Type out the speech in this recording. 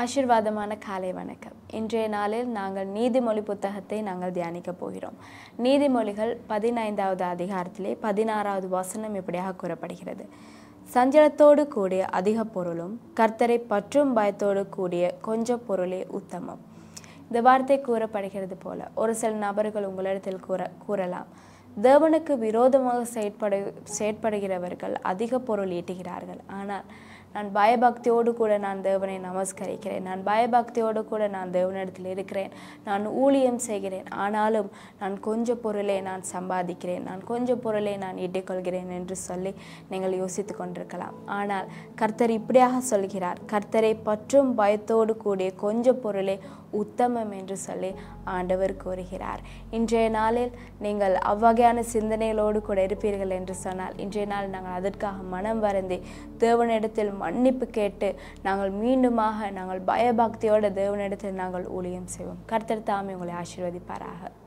ஆசீர்வாதமான காலை வணக்கம் இன்றைய நாளில் நாங்கள் நீதிமொழி புத்தகத்தை நாங்கள் தியானிக்க போகிறோம் நீதிமொழிகள் பதினைந்தாவது அதிகாரத்திலே பதினாறாவது வசனம் இப்படியாக கூறப்படுகிறது சஞ்சலத்தோடு கூடிய அதிக பொருளும் கர்த்தரை பற்றும் பயத்தோடு கூடிய கொஞ்ச பொருளே உத்தமம் இந்த வார்த்தை கூறப்படுகிறது போல ஒரு சில நபர்கள் உங்களிடத்தில் கூற கூறலாம் தேவனுக்கு விரோதமாக செயற்படு செயற்படுகிறவர்கள் அதிக பொருள் ஈட்டுகிறார்கள் ஆனால் நான் பயபக்தியோடு கூட நான் தேவனை நமஸ்கரிக்கிறேன் நான் பயபக்தியோடு கூட நான் தேவனிடத்தில் இருக்கிறேன் நான் ஊழியம் செய்கிறேன் ஆனாலும் நான் கொஞ்ச பொருளை நான் சம்பாதிக்கிறேன் நான் கொஞ்ச பொருளை நான் ஈட்டிக்கொள்கிறேன் என்று சொல்லி நீங்கள் யோசித்து கொண்டிருக்கலாம் ஆனால் கர்த்தர் இப்படியாக சொல்கிறார் கர்த்தரை பற்றும் பயத்தோடு கூடிய கொஞ்ச பொருளை உத்தமம் என்று சொல்லி ஆண்டவர் கூறுகிறார் இன்றைய நாளில் நீங்கள் அவ்வகையான சிந்தனைகளோடு கூட இருப்பீர்கள் என்று சொன்னால் இன்றைய நாள் நாங்கள் அதற்காக மனம் வருந்தி தேவனிடத்தில் மன்னிப்பு கேட்டு நாங்கள் மீண்டுமாக நாங்கள் பயபக்தியோட தேவனிடத்தில் நாங்கள் ஊழியம் செய்வோம் கர்த்தர் தாமே உங்களை ஆசீர்வதிப்பாராக